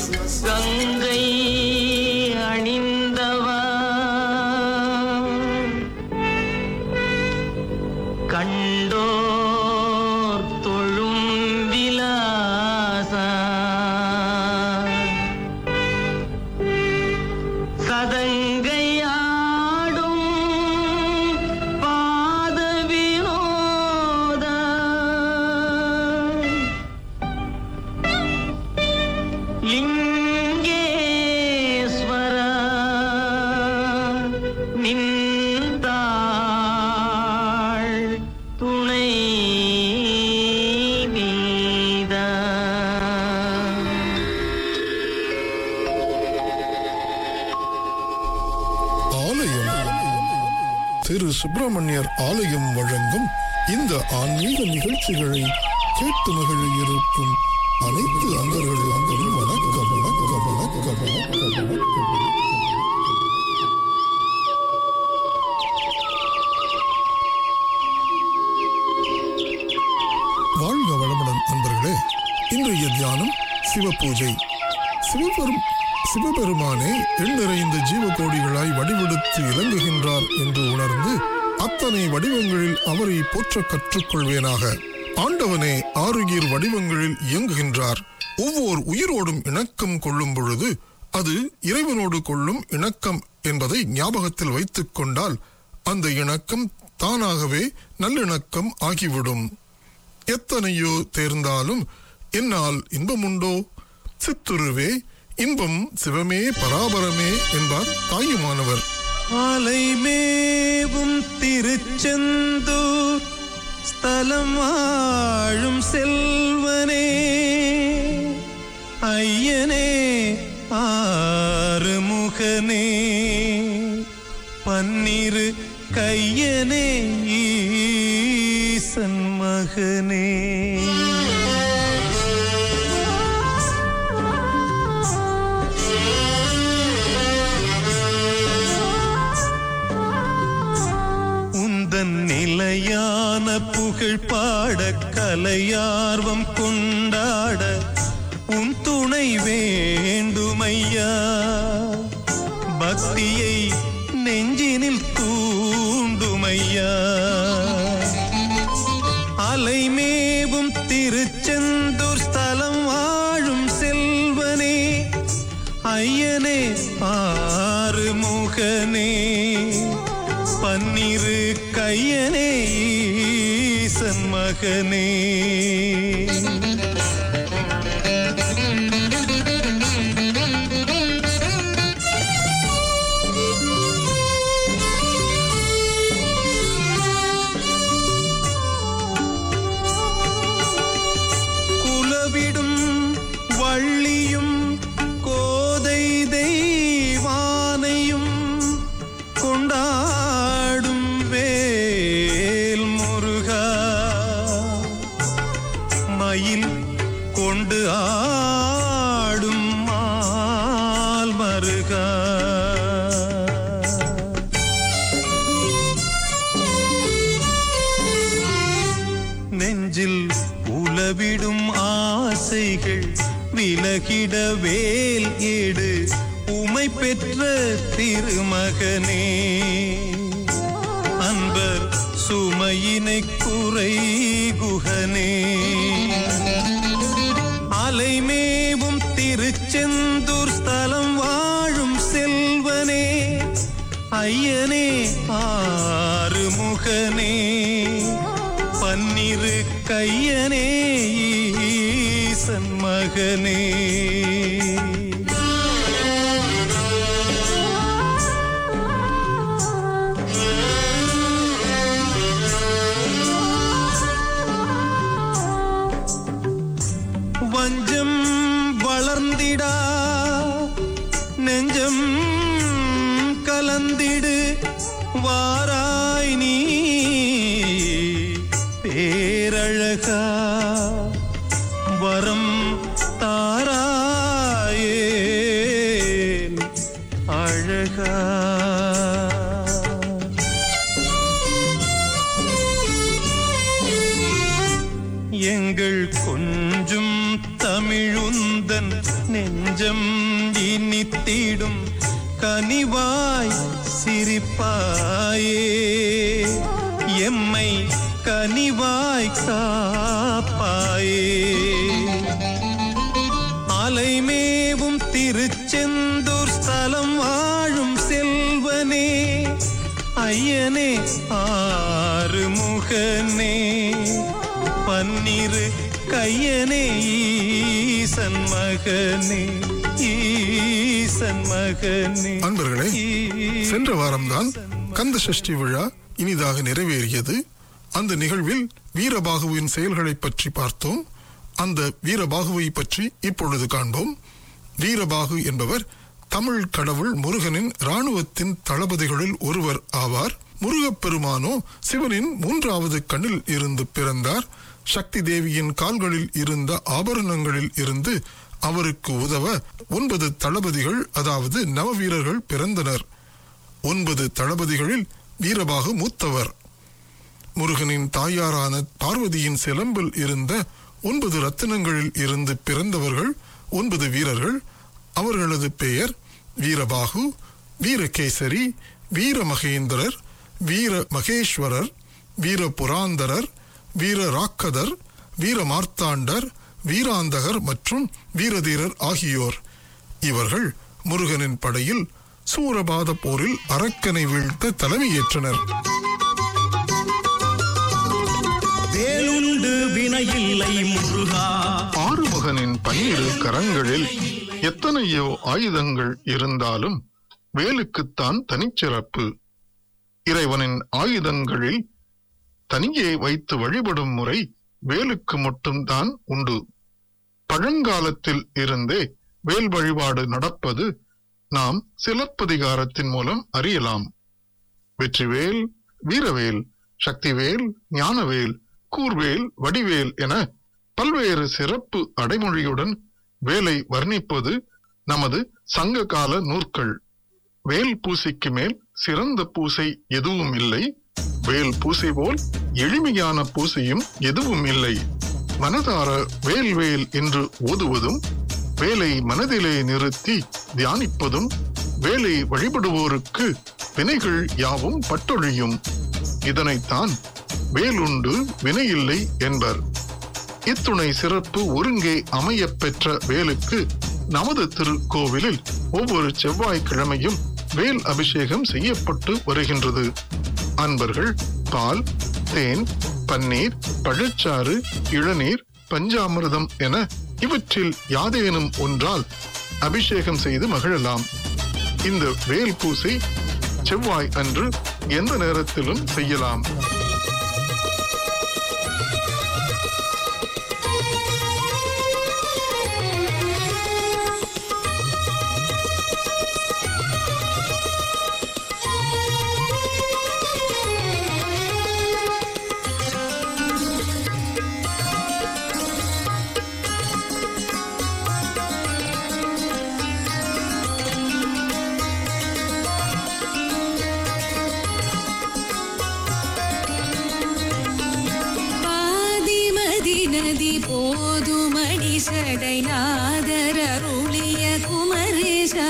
கங்கை அணிந்தவா கண்டோர் தொழும் விலாசா சதங்கையாடும் பாத வினோத லிங்கேஸ்வர நின்றாள் துணை நீதா ஆலயம் திரு சுப்பிரமணியர் ஆலயம் வழங்கும் இந்த ஆன்மீக நிகழ்ச்சிகளை கேட்டு மகிழ இருக்கும் அனைத்து அன்பர்களுக்கும் வணக்கம் வணக்கம் வணக்கம் வணக்கம் வணக்கம் வாழ்க வளமுடன் நண்பர்களே இன்றைய தியானம் சிவ பூஜை சிவபெரும் சிவபெருமானே எண் நிறைந்த ஜீவகோடிகளாய் வடிவெடுத்து இலங்குகின்றார் என்று உணர்ந்து அத்தனை வடிவங்களில் அவரை போற்ற கற்றுக்கொள்வேனாக ஆண்டவனே ஆறுயிர் வடிவங்களில் இயங்குகின்றார் ஒவ்வொரு உயிரோடும் இணக்கம் கொள்ளும் பொழுது அது இறைவனோடு கொள்ளும் இணக்கம் என்பதை ஞாபகத்தில் வைத்துக் கொண்டால் அந்த இணக்கம் தானாகவே நல்லிணக்கம் ஆகிவிடும் எத்தனையோ தேர்ந்தாலும் என்னால் இன்பமுண்டோ சித்துருவே இன்பம் சிவமே பராபரமே என்பார் தாயுமானவர் அலைமேவும் திருச்செந்தூர் ஸ்தலம் வாழும் செல்வனே ஐயனே ஆறுமுகனே பன்னிரு கையனே ஈசன் மகனே உந்தன் நிலையான புகழ் பாட கலையார்வம் கொண்டாட உன் துணை வேண்டுமையா பக்தியை நெஞ்சினில் தூண்டுமையா அலைமேவும் திருச்செந்தூர் ஸ்தலம் வாழும் செல்வனே ஐயனே ஆறுமுகனே பன்னிரு கையனே ஈசன் மகனே குலவிடும் வள்ளியும் கோதை தெய்வானையும் கொண்டாடும் வேல் முருகா மயில் கொண்டு ஆடும் மால் மருகா நெஞ்சில் உலவிடும் ஆசைகள் விலகிட வேல் ஏடு உமை பெற்ற திருமகனே அன்பர் சுமையினை குறை குகனே அலைமேவும் திருச்செந்தூர் ஸ்தலம் வாழும் செல்வனே ஐயனே ஆறுமுகனே பன்னிரு கையனே ஈசன் மகனே வஞ்சம் வளர்ந்திடா நெஞ்சம் கலந்திடு வாராய் நீ பேரழகா வரம் தாராயே அழகா எங்கள் கொஞ்சும் தமிழுந்தன் நெஞ்ச நெஞ்சம் இனித்திடும் கனிவாய் சிரிப்பாயே எம்மை கனிவாய் காப்பாயே அலைமேவும் திருச்செந்தூர் ஸ்தலம் வாழும் செல்வனே ஐயனே ஆறுமுகனே பன்னிரு கையனே ஈசன் மகனே ஈசன் மகனே அன்பர்களே, சென்ற வாரம்தான் கந்த சஷ்டி விழா இனிதாக நிறைவேறியது அந்த நிகழ்வில் வீரபாகுவின் செயல்களை பற்றி பார்த்தோம் அந்த வீரபாகுவை பற்றி இப்பொழுது காண்போம் வீரபாகு என்பவர் தமிழ் கடவுள் முருகனின் இராணுவத்தின் தளபதிகளில் ஒருவர் ஆவார் முருகப்பெருமானோ சிவனின் மூன்றாவது கண்ணில் இருந்து பிறந்தார் சக்தி தேவியின் கால்களில் இருந்த ஆபரணங்களில் இருந்து அவருக்கு உதவ ஒன்பது தளபதிகள் அதாவது நவவீரர்கள் பிறந்தனர் ஒன்பது தளபதிகளில் வீரபாகு மூத்தவர் முருகனின் தாயாரான பார்வதியின் சிலம்பில் இருந்த ஒன்பது ரத்தினங்களில் இருந்து பிறந்தவர்கள் ஒன்பது வீரர்கள் அவர்களது பெயர் வீரபாகு வீரகேசரி வீரமகேந்திரர் வீர மகேஸ்வரர் வீர புராந்தரர் வீர ராக்கதர் வீர மார்த்தாண்டர் வீராந்தகர் மற்றும் வீரதீரர் ஆகியோர் இவர்கள் முருகனின் படையில் சூரபாத போரில் அரக்கனை வீழ்த்த தலைமையேற்றனர் வேலுண்டு வினையில்லை முருகா ஆறுமுகனின் பன்னிரு கரங்களில் எத்தனையோ ஆயுதங்கள் இருந்தாலும் வேலுக்குத்தான் தனிச்சிறப்பு இறைவனின் ஆயுதங்களில் தனியே வைத்து வழிபடும் முறை வேலுக்கு மட்டும்தான் உண்டு பழங்காலத்தில் இருந்தே வேல் வழிபாடு நடப்பது நாம் சிலப்பதிகாரத்தின் மூலம் அறியலாம் வெற்றிவேல் வீரவேல் சக்திவேல் ஞானவேல் கூர்வேல் வடிவேல் என பல்வேறு சிறப்பு அடைமொழியுடன் வேலை வர்ணிப்பது நமது சங்க கால நூற்கள் வேல் பூசைக்கு மேல் சிறந்த பூசை எதுவும் இல்லை வேல் பூசை போல் எளிமையான பூசையும் எதுவும் இல்லை மனதார வேல் வேல் என்று ஓதுவதும் வேலை மனதிலே நிறுத்தி தியானிப்பதும் வேலை வழிபடுவோருக்கு வினைகள் யாவும் பட்டொழியும் இதனைத்தான் வேலுண்டு வினையில்லை என்பர் இத்துணை சிறப்பு ஒருங்கே அமையப் பெற்ற வேலுக்கு நமது திருக்கோவிலில் ஒவ்வொரு செவ்வாய்க்கிழமையும் வேல் அபிஷேகம் செய்யப்பட்டு வருகின்றது அன்பர்கள் பால் தேன் பன்னீர் பழச்சாறு இளநீர் பஞ்சாமிர்தம் என இவற்றில் யாதேனும் ஒன்றால் அபிஷேகம் செய்து மகிழலாம் இந்த வேல் பூசை செவ்வாய் அன்று எந்த நேரத்திலும் செய்யலாம் பாதிமதி நதி போதுமணி சடை நாதரருளிய குமரேசா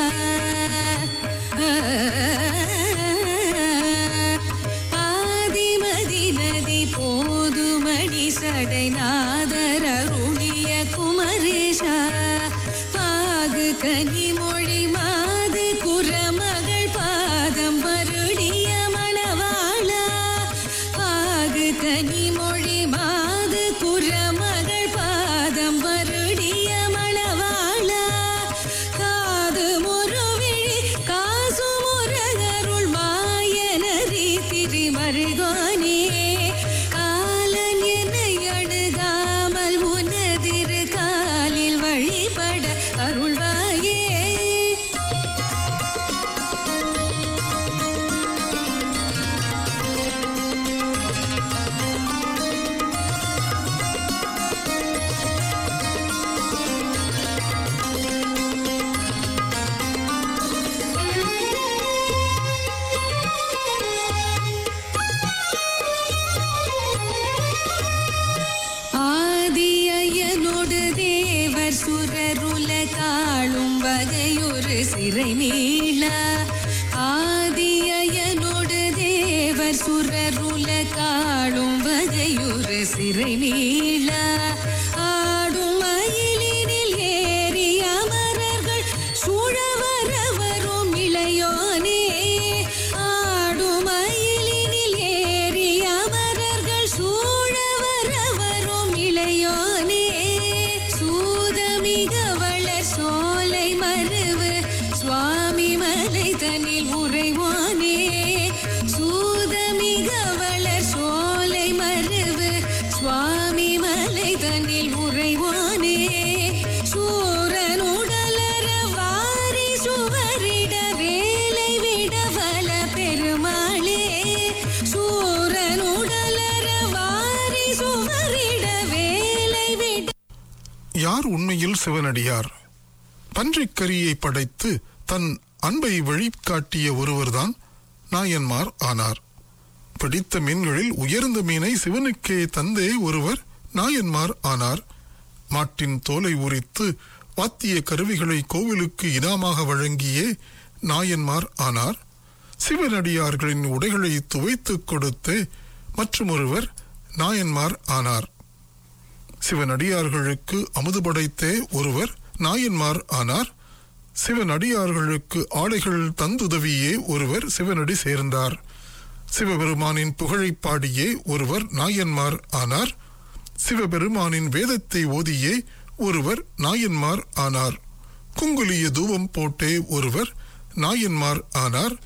பாதிமதி நதி போதுமணி சடை நாதரருளிய குமரேசா பாகு கனிமொழி மாது குரமகள் பாதம் வருடிய மணவாளா பாகு கனிமொழி மாது குரமகள் பாதம் வருடிய மணவாளா காது முருவிழி காசு முரகருள் மாயனரி திரிமருகானே காலன் என்னை அணுகாமல் உனதிரு காலில் வழிபட அருள்வாயே வகையொரு சிறை நீள ஆதியனோடு தேவர் சுரருல காடும் வகையொரு சிறை நீள ஆடும் மயிலினில் ஏறி அமரர்கள் சூழவரவரும் இளையோனே ஆடும் மயிலினில் ஏறி அமரர்கள் சூழவரவரும் இளையோனே சூதமிக வளர் சோலை மருவு சுவாமி மலை தனில் உறைவானே சூதமிக வளர் சோலை மருவு சுவாமி மலை தனில் உறைவானே சூரனுடலர வாரி சுவரிட வேலை விட வல பெருமாளே சூரனுடலர வாரி சுவரிட வேலை விட யார் உண்மையில் சிவனடியார் பன்றிக்கரியை படைத்து தன் அன்பை வழிகாட்டிய ஒருவர்தான் நாயன்மார் ஆனார் பிடித்த மீன்களில் உயர்ந்த மீனை சிவனுக்கே தந்தே ஒருவர் நாயன்மார் ஆனார் மாட்டின் தோலை உரித்து வாத்திய கருவிகளை கோவிலுக்கு இனாமாக வழங்கியே நாயன்மார் ஆனார் சிவனடியார்களின் உடைகளை துவைத்துக் கொடுத்தே மற்றுமொருவர் நாயன்மார் ஆனார் சிவனடியார்களுக்கு அமுது படைத்தே ஒருவர் நாயன்மார் ஆனார் சிவனடியார்களுக்கு ஆடைகள் தந்துதவியே ஒருவர் சிவனடி சேர்ந்தார் சிவபெருமானின் புகழைப் பாடியே ஒருவர் நாயன்மார் ஆனார் சிவபெருமானின் வேதத்தை ஓதியே ஒருவர் நாயன்மார் ஆனார் குங்குலிய தூபம் போட்டே ஒருவர் நாயன்மார் ஆனார்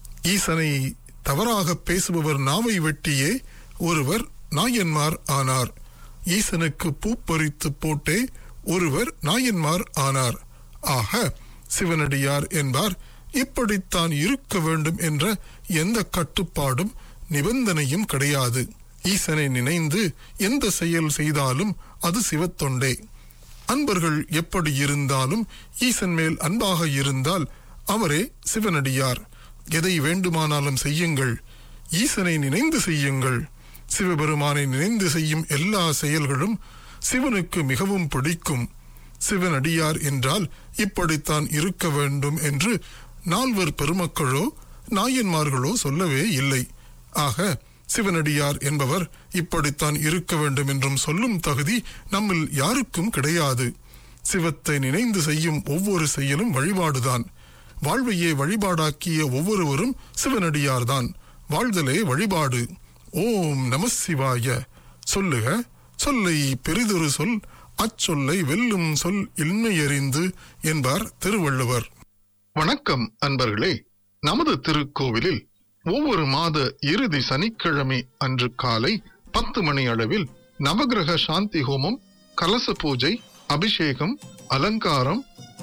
ஈசனை தவறாக பேசுபவர் நாவை வெட்டியே ஒருவர் நாயன்மார் ஆனார் ஈசனுக்கு பூ பறித்து போட்டே ஒருவர் நாயன்மார் ஆனார் ஆக சிவனடியார் என்பார் இப்படித்தான் இருக்க வேண்டும் என்ற எந்த கட்டுப்பாடும் நிபந்தனையும் கிடையாது ஈசனை நினைந்து எந்த செயல் செய்தாலும் அது சிவத்தொண்டே அன்பர்கள் எப்படி இருந்தாலும் ஈசன் மேல் அன்பாக இருந்தால் அவரே சிவனடியார் எதை வேண்டுமானாலும் செய்யுங்கள் ஈசனை நினைந்து செய்யுங்கள் சிவபெருமானை நினைந்து செய்யும் எல்லா செயல்களும் சிவனுக்கு மிகவும் பிடிக்கும் சிவனடியார் என்றால் இப்படித்தான் இருக்க வேண்டும் என்று நால்வர் பெருமக்களோ நாயன்மார்களோ சொல்லவே இல்லை ஆக சிவனடியார் என்பவர் இப்படித்தான் இருக்க வேண்டும் என்றும் சொல்லும் தகுதி நம்மில் யாருக்கும் கிடையாது சிவத்தை நினைந்து செய்யும் ஒவ்வொரு செயலும் வழிபாடுதான் வாழ்வையே வழிபாடாக்கிய ஒவ்வொருவரும் சிவனடியார்தான் வாழ்தலே வழிபாடு ஓம் நம சிவாய சொல்லுக சொல்லை பெரிதொரு சொல் அச்சொல்லை வெல்லும் சொல் இன்மையறிந்து என்பார் திருவள்ளுவர் வணக்கம் அன்பர்களே நமது திருக்கோவிலில் ஒவ்வொரு மாத இறுதி சனிக்கிழமை அன்று காலை பத்து மணி அளவில் நவகிரக சாந்தி ஹோமம் கலச பூஜை அபிஷேகம் அலங்காரம்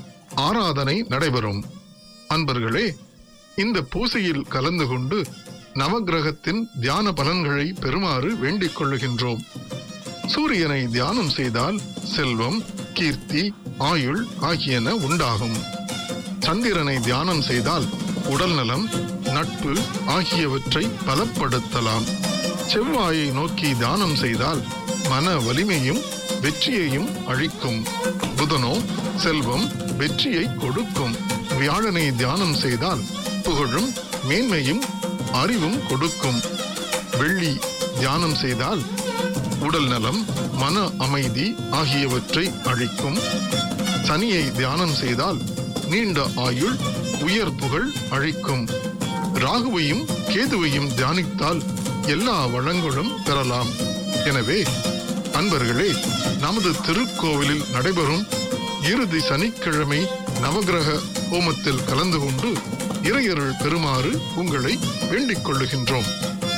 ஆராதனை நடைபெறும் அன்பர்களே இந்த பூசையில் கலந்து கொண்டு நவகிரகத்தின் தியான பலன்களை பெறுமாறு வேண்டிக் கொள்ளுகின்றோம் சூரியனை தியானம் செய்தால் செல்வம் கீர்த்தி ஆயுள் ஆகியன உண்டாகும் சந்திரனை தியானம் செய்தால் உடல் நலம் நட்பு ஆகியவற்றை பலப்படுத்தலாம் செவ்வாயை நோக்கி தியானம் செய்தால் மன வலிமையும் வெற்றியையும் அழிக்கும் புதனோ செல்வம் வெற்றியை கொடுக்கும் வியாழனை தியானம் செய்தால் புகழும் மேன்மையும் அறிவும் கொடுக்கும் வெள்ளி தியானம் செய்தால் உடல் நலம் மன அமைதி ஆகியவற்றை அழிக்கும் சனியை தியானம் செய்தால் நீண்ட ஆயுள் உயர் புகழ் அழிக்கும் ராகுவையும் கேதுவையும் தியானித்தால் எல்லா வளங்களும் பெறலாம் எனவே அன்பர்களே நமது திருக்கோவிலில் நடைபெறும் இறுதி சனிக்கிழமை நவகிரக ஹோமத்தில் கலந்து கொண்டு இறையருள் பெறுமாறு உங்களை வேண்டிக் கொள்ளுகின்றோம்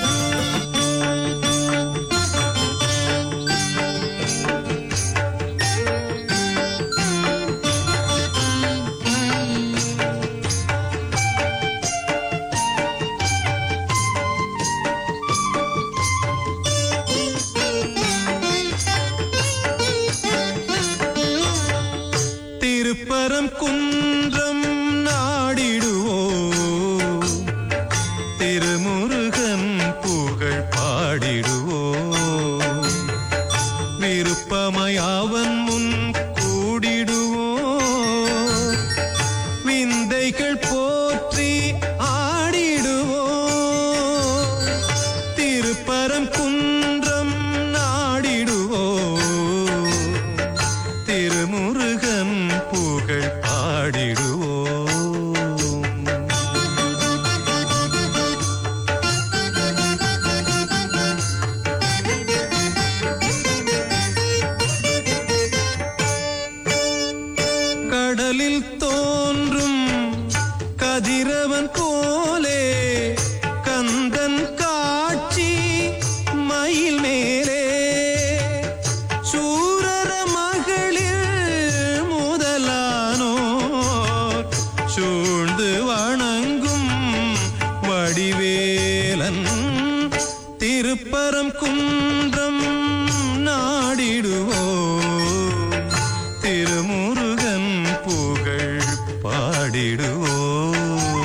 திருப்பரம் குன்றம் நாடிடுவோ திருமுருகன் பாடிடுவோம் கடலில் தோன்றும் கதிரவன் போலே கந்தன் காட்சி மயில் மேலே சூரர மகளிர் முதலானோர் சூழ்ந்து வணங்கும் வடிவேலன் திருப்பரம் குன்றம் நாடிடுவோம் திருமுருகன் புகழ் பாடிடுவோம்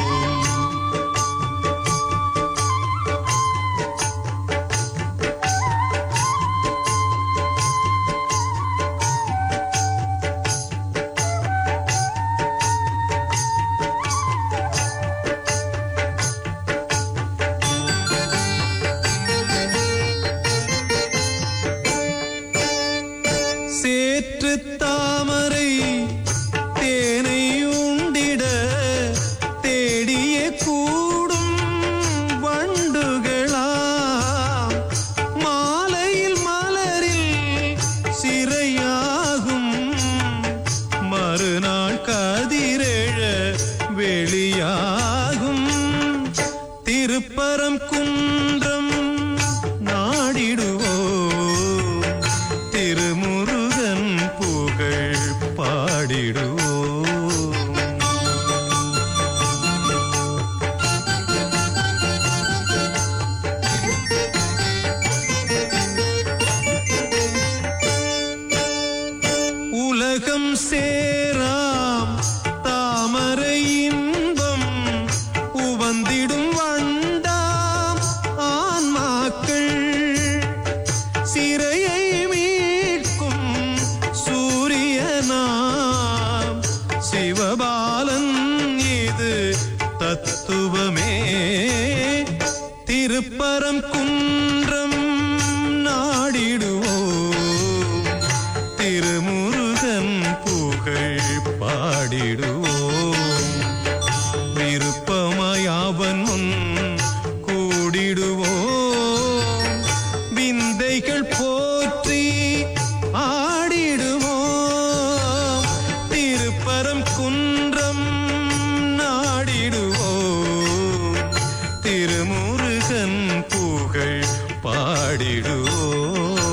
சேற்று தாமரை தேனை உண்டிட தேடிய கூடும் வண்டுகளாம் மாலையில் மலரில் சிறையாகும் மறுநாள் கதிரெழ வெளியாகும் திருப்பரம் குன்றம் நாடிடுவோம் திருமுருகன் புகழ் பாடிடுவோம் உலகம் சேராம் தாமரை இன்பம் உவந்திடும் வண்டாம் ஆன்மாக்கள் சிறையை மீட்கும் சூரியனாம் சிவபாலன் இது தத்துவமே திருப்பரம் குன்றம் நாடிடுவோம் திருமுருகன் புகழ் பாடிடுவோம் விருப்பமாயாவன் முன் கூடிடுவோம் விந்தைகள் போற்றி ஆடிடுவோம் திருப்பரம் குன்றம் நாடிடுவோம் திருமுருகன் புகழ் பாடிடுவோம்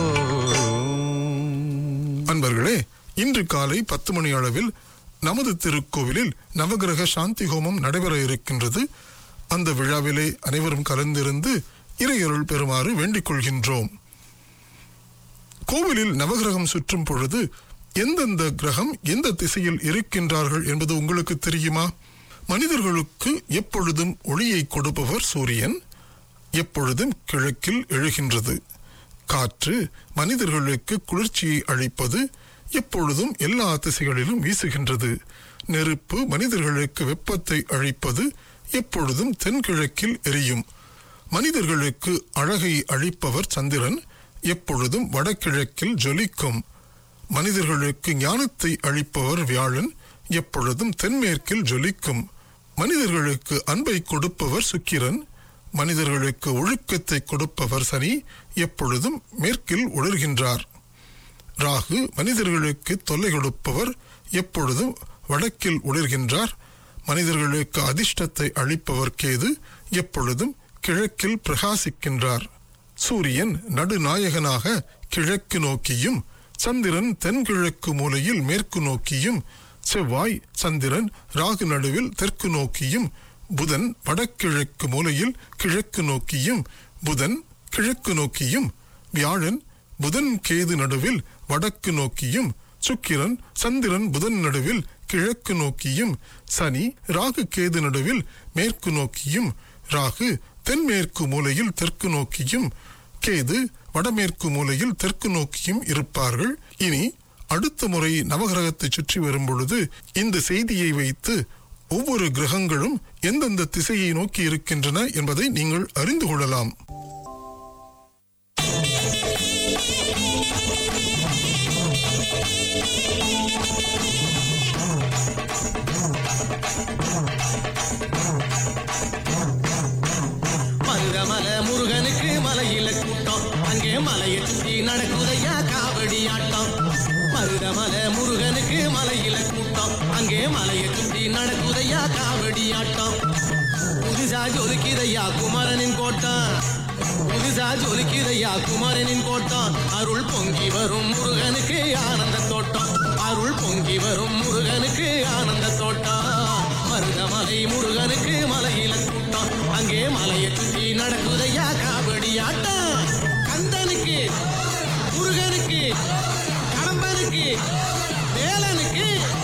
அன்பர்களே இன்று காலை பத்து மணி அளவில் நமது திருக்கோவிலில் நவகிரக சாந்தி ஹோமம் நடைபெற இருக்கின்றது அந்த விழாவிலே அனைவரும் கலந்திருந்து இறையருள் பெறுமாறு வேண்டிக் கொள்கின்றோம் கோவிலில் நவகிரகம் சுற்றும் பொழுது எந்தெந்த கிரகம் எந்த திசையில் இருக்கின்றார்கள் என்பது உங்களுக்கு தெரியுமா மனிதர்களுக்கு எப்பொழுதும் ஒளியை கொடுப்பவர் சூரியன் எப்பொழுதும் கிழக்கில் எழுகின்றது காற்று மனிதர்களுக்கு குளிர்ச்சியை அளிப்பது எப்பொழுதும் எல்லா திசைகளிலும் வீசுகின்றது நெருப்பு மனிதர்களுக்கு வெப்பத்தை அளிப்பது எப்பொழுதும் தென்கிழக்கில் எரியும் மனிதர்களுக்கு அழகை அளிப்பவர் சந்திரன் எப்பொழுதும் வடகிழக்கில் ஜொலிக்கும் மனிதர்களுக்கு ஞானத்தை அளிப்பவர் வியாழன் எப்பொழுதும் தென்மேற்கில் ஜொலிக்கும் மனிதர்களுக்கு அன்பை கொடுப்பவர் சுக்கிரன் மனிதர்களுக்கு ஒழுக்கத்தை கொடுப்பவர் சனி எப்பொழுதும் மேற்கில் ஒளிர்கின்றார் ராகு மனிதர்களுக்கு தொல்லை கொடுப்பவர் எப்பொழுதும் வடக்கில் ஒளிர்கின்றார் மனிதர்களுக்கு அதிர்ஷ்டத்தை அளிப்பவர் கேது எப்பொழுதும் கிழக்கில் பிரகாசிக்கின்றார் சூரியன் நடுநாயகனாக கிழக்கு நோக்கியும் சந்திரன் தென்கிழக்கு மூலையில் மேற்கு நோக்கியும் செவ்வாய் சந்திரன் ராகு நடுவில் தெற்கு நோக்கியும் புதன் வடகிழக்கு மூலையில் கிழக்கு நோக்கியும் புதன் கிழக்கு நோக்கியும் வியாழன் புதன் கேது நடுவில் வடக்கு நோக்கியும் சுக்கிரன் சந்திரன் புதன் நடுவில் கிழக்கு நோக்கியும் சனி ராகு கேது நடுவில் மேற்கு நோக்கியும் ராகு தென்மேற்கு மூலையில் தெற்கு நோக்கியும் கேது வடமேற்கு மூலையில் தெற்கு நோக்கியும் இருப்பார்கள் இனி அடுத்த முறை நவகிரகத்தை சுற்றி வரும் பொழுது இந்த செய்தியை வைத்து ஒவ்வொரு கிரகங்களும் எந்தெந்த திசையை நோக்கி இருக்கின்றன என்பதை நீங்கள் அறிந்து கொள்ளலாம் சுத்தி நடக்குதையா காவடி ஆட்டம் புதுசா ஜொலிக்குதையா குமரனின் கோட்டம் புதுசா ஜொலிக்குதையா குமரனின் கோட்டம் அருள் பொங்கி வரும் முருகனுக்கு ஆனந்த தோட்டம் அருள் பொங்கி வரும் முருகனுக்கு ஆனந்த தோட்டம் மருதமலை முருகனுக்கு மலையில கூட்டம் அங்கே மலையை சுத்தி நடக்குதையா காவடி ஆட்டம் கந்தனுக்கு முருகனுக்கு கடம்பனுக்கு வேலனுக்கு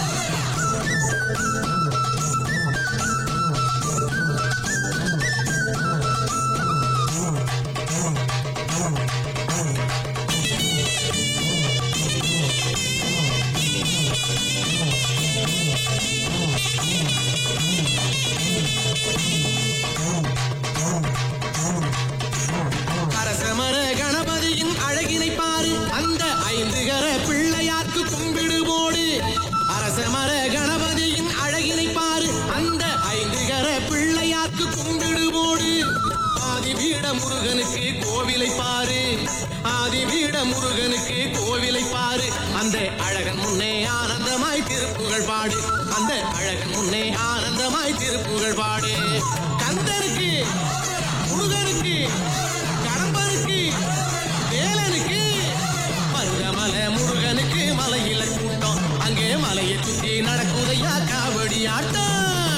அரசமர கணபதியின் அழகினை பாரு அந்த ஐந்து கர பிள்ளையார்க்கு கும்பிடு போடு அரசமர கணபதியின் அழகினை பாரு அந்த ஐந்து கர பிள்ளையார்க்கு கும்பிடு போடு ஆதிபீட முருகனுக்கு கோவிலை பாரு ஆதிபீட முருகனுக்கு கோவிலை பாரு அந்த அழகன் முன்னே ஆனந்தமாய் திருப்புகழ் பாடு அந்த அழகன் முன்னே ஆனந்தமாய் திருப்புகழ் பாடு கந்தனுக்கு முருகனுக்கு கடம்பனுக்கு வேலனுக்கு மருதமலை முருகனுக்கு மலையில கூட்டம் அங்கே மலையை சுத்தி நடக்குதையா காவடி ஆட்டம்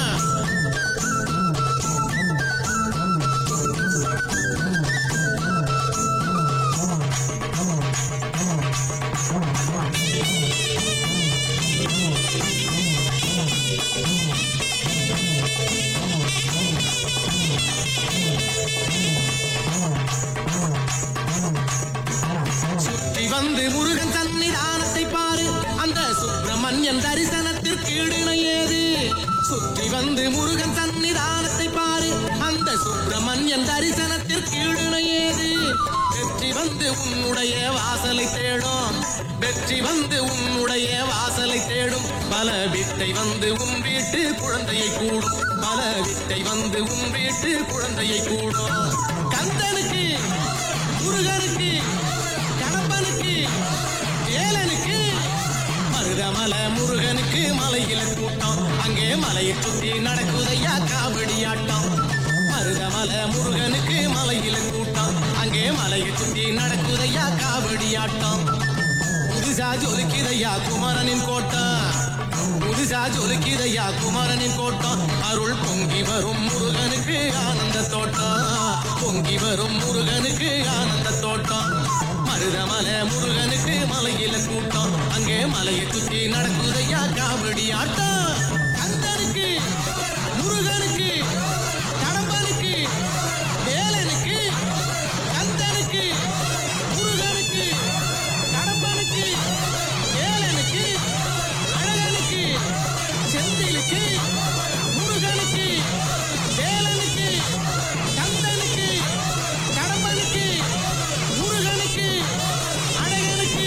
சுற்றி வந்து முருகன் சன்னிதானத்தை பாரு அந்த சுப்பிரமணியன் தரிசனத்திற்கு ஈடுணையேது சுற்றி வந்து முருகன் சன்னிதானத்தை பாரு அந்த சுப்பிரமணியன் தரிசனத்திற்கு ஈடுணையேது வெற்றி வந்து உன்னுடைய வாசலை தேடும் வெற்றி வந்து உன்னுடைய வாசலை தேடும் பல வித்தை வந்து உன் வீட்டு குழந்தையை கூடும் பல வித்தை வந்து உன் வீட்டு குழந்தையை கூடும் கந்தனுக்கு முருகனுக்கு கடம்பனுக்கு ஏலனுக்கு மருதமலை முருகனுக்கு மலையில கூட்டம் அங்கே மலையை சுத்தி நடக்குதையா காவடி ஆட்டம் மருதமலை முருகனுக்கு மலையில கூட்டம் அங்கே மலையை சுத்தி நடக்குதையா காவடி ஆட்டம் புதுசா ஜொலிக்குதையா குமரனின் கோட்டம் புதுசா ஜொலிக்குதையா குமரனின் கோட்டம் அருள் பொங்கி வரும் முருகனுக்கு ஆனந்த தோட்டம் பொங்கி வரும் முருகனுக்கு ஆனந்த தோட்டம் மருதமலை முருகனுக்கு மலையில கூட்டம் அங்கே மலையை சுத்தி நடக்குதையா காவடி ஆட்டம் கந்தனுக்கு முருகனுக்கு கடம்பனுக்கு வேலனுக்கு கந்தனுக்கு முருகனுக்கு கடம்பனுக்கு வேலனுக்கு அழகனுக்கு செந்திலுக்கு முருகனுக்கு வேலனுக்கு கந்தனுக்கு கடம்பனுக்கு முருகனுக்கு அழகனுக்கு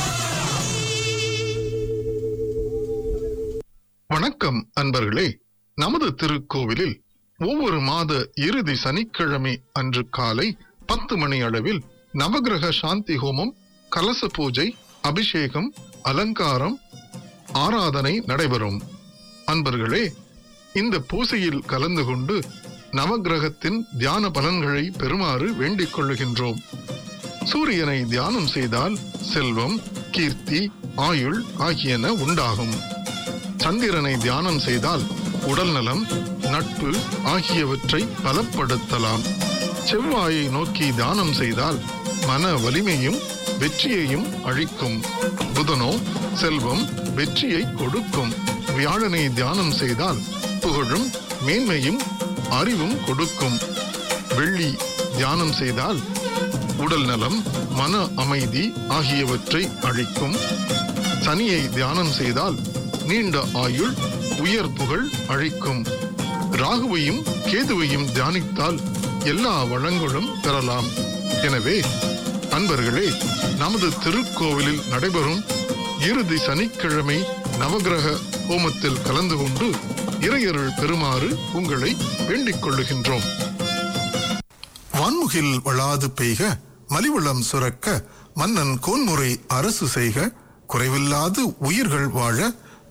வணக்கம் அன்பர்களே நமது திருக்கோவிலில் ஒவ்வொரு மாத இறுதி சனிக்கிழமை அன்று காலை பத்து மணி அளவில் நவகிரக சாந்தி ஹோமம் கலச பூஜை அபிஷேகம் அலங்காரம் ஆராதனை நடைபெறும் அன்பர்களே இந்த பூசையில் கலந்து கொண்டு நவகிரகத்தின் தியான பலன்களை பெறுமாறு வேண்டிக் கொள்ளுகின்றோம் சூரியனை தியானம் செய்தால் செல்வம் கீர்த்தி ஆயுள் ஆகியன உண்டாகும் சந்திரனை தியானம் செய்தால் உடல் நலம் நட்பு ஆகியவற்றை பலப்படுத்தலாம் செவ்வாயை நோக்கி தியானம் செய்தால் மன வலிமையும் வெற்றியையும் அழிக்கும் புதனோ செல்வம் வெற்றியை கொடுக்கும் வியாழனை தியானம் செய்தால் புகழும் மேன்மையும் அறிவும் கொடுக்கும் வெள்ளி தியானம் செய்தால் உடல் நலம் மன அமைதி ஆகியவற்றை அழிக்கும் சனியை தியானம் செய்தால் நீண்ட ஆயுள் உயர் புகழ் அழிக்கும் ராகுவையும் கேதுவையும் தியானித்தால் எல்லா வளங்களும் பெறலாம் எனவே அன்பர்களே நமது திருக்கோவிலில் நடைபெறும் இறுதி சனிக்கிழமை நவகிரக ஹோமத்தில் கலந்து கொண்டு இறையருள் பெறுமாறு உங்களை வேண்டிக் கொள்ளுகின்றோம் வான்முகில் வளாது பெய்க மலிவளம் சுரக்க மன்னன் கோன்முறை அரசு செய்க குறைவில்லாது உயிர்கள் வாழ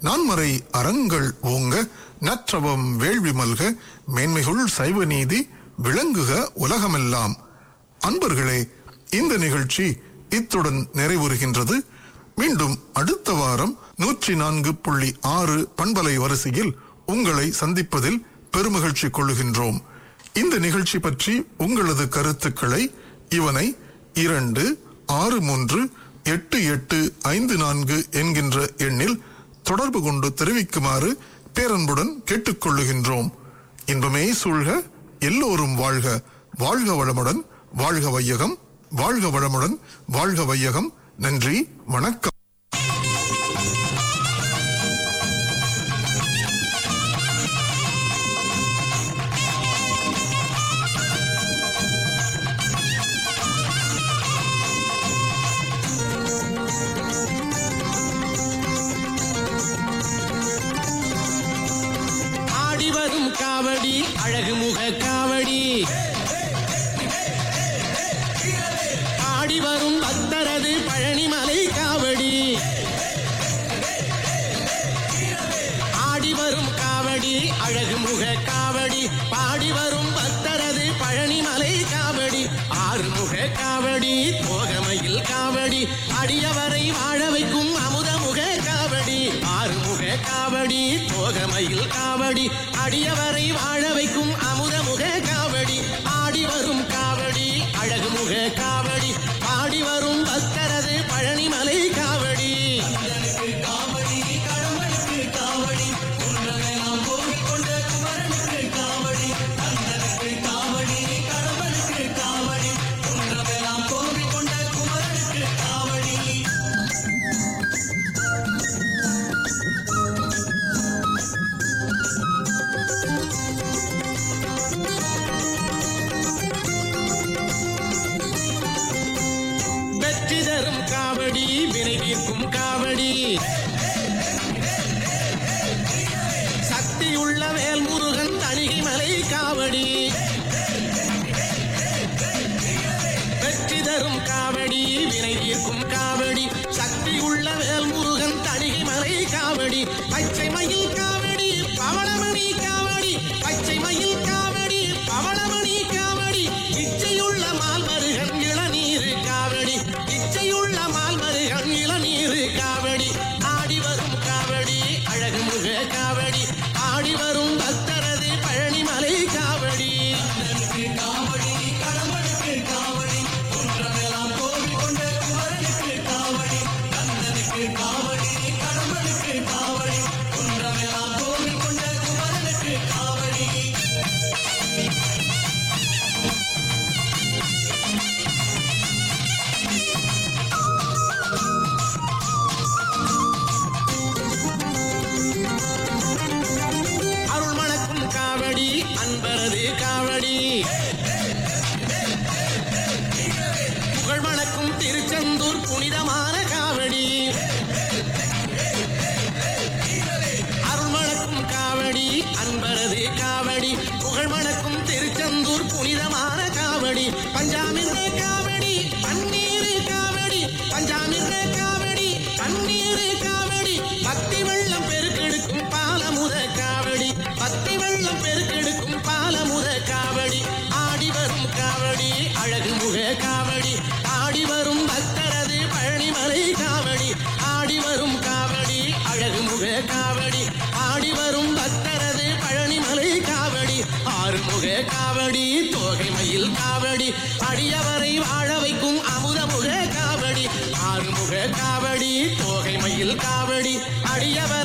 நான்மறை அறங்கள் ஓங்க நற்றவம் வேள்வி மல்க மேன்மைகுள் சைவ நீதி விளங்குக உலகமெல்லாம் அன்பர்களே இந்த நிகழ்ச்சி இத்துடன் நிறைவுறுகின்றது மீண்டும் அடுத்த வாரம் நூற்றி நான்கு புள்ளி ஆறு பண்பலை வரிசையில் உங்களை சந்திப்பதில் பெருமகிழ்ச்சி கொள்ளுகின்றோம் இந்த நிகழ்ச்சி பற்றி உங்களது கருத்துக்களை இவனை இரண்டு ஆறு மூன்று எட்டு எட்டு ஐந்து நான்கு என்கின்ற எண்ணில் தொடர்பு கொண்டு தெரிவிக்குமாறு பேரன்புடன் கேட்டுக்கொள்ளுகின்றோம் இன்பமே சூழ்க எல்லோரும் வாழ்க வாழ்க வளமுடன் வாழ்க வையகம் வாழ்க வளமுடன் வாழ்க வையகம் நன்றி வணக்கம் ஆடி வரும் காவடி அழகு முக காவடி ஆடி வரும் பக்தரது பழனிமலை காவடி ஆடி வரும் காவடி அழகு முக காவடி பாடி வரும் பக்தரது பழனிமலை காவடி ஆறுமுக காவடி தோகமையில் காவடி அடியவரை வாழ வைக்கும் அமுதமுக காவடி ஆறுமுக காவடி தோகமையில் காவடி அடியவரை வாழ வைக்கும் அமுதமுக காவடி ஆடி வரும் காவடி அழகு முக காவடி பாடி வரும் பக்தரது பழனிமலை காவடி வெற்றி தரும் காவடி வினை தீர்க்கும் காவடி சக்தியுள்ள வேல்முருகன் தணிகை மலை காவடி வெற்றி தரும் காவடி வினை தீர்க்கும் காவடி சக்தியுள்ள வேல்முருகன் தணிகை மலை காவடி பச்சை மயில் காவடி பவளமணி காவடி பச்சை மயில் காவடி பவளமணி காவடி இச்சையுள்ள மால்மருகன் இளநீர் காவடி இச்சையுள்ள மால்மருகன் இளநீர் காவடி ஆடி வரும் காவடி அழகு முக காவடி ஆடி வரும் பக்தரது பழனிமலை காவடி அருள் மணக்கும் காவடி அன்பரது காவடி புகழ் மணக்கும் திருச்செந்தூர் புனிதமான காவடி அருள் மணக்கும் காவடி அன்பரது காவடி புகழ் மணக்கும் திருச்செந்தூர் புனிதமான காவடி பஞ்சாமிர்த காவடி பன்னீர் காவடி பஞ்சாமிர்த காவடி பன்னீர் காவடி பக்தி வெள்ளம் பெருக்கெடுக்கும் பாலமுத காவடி பக்தி வெள்ளம் பெருக்கெடுக்கும் பாலமுத காவடி ஆடி வரும் காவடி அழகு முக காவடி ஆடி வரும் பக்தரது பழனிமலை காவடி ஆடி வரும் காவடி அழகு முக காவடி ஆடி வரும் பக்தரது பழனிமலை காவடி ஆறுமுக காவடி தோகை மயில் காவடி அடியவரை வாழ வைக்கும் அமுதமுக காவடி ஆறுமுக காவடி தோகை மயில் காவடி அடியவர்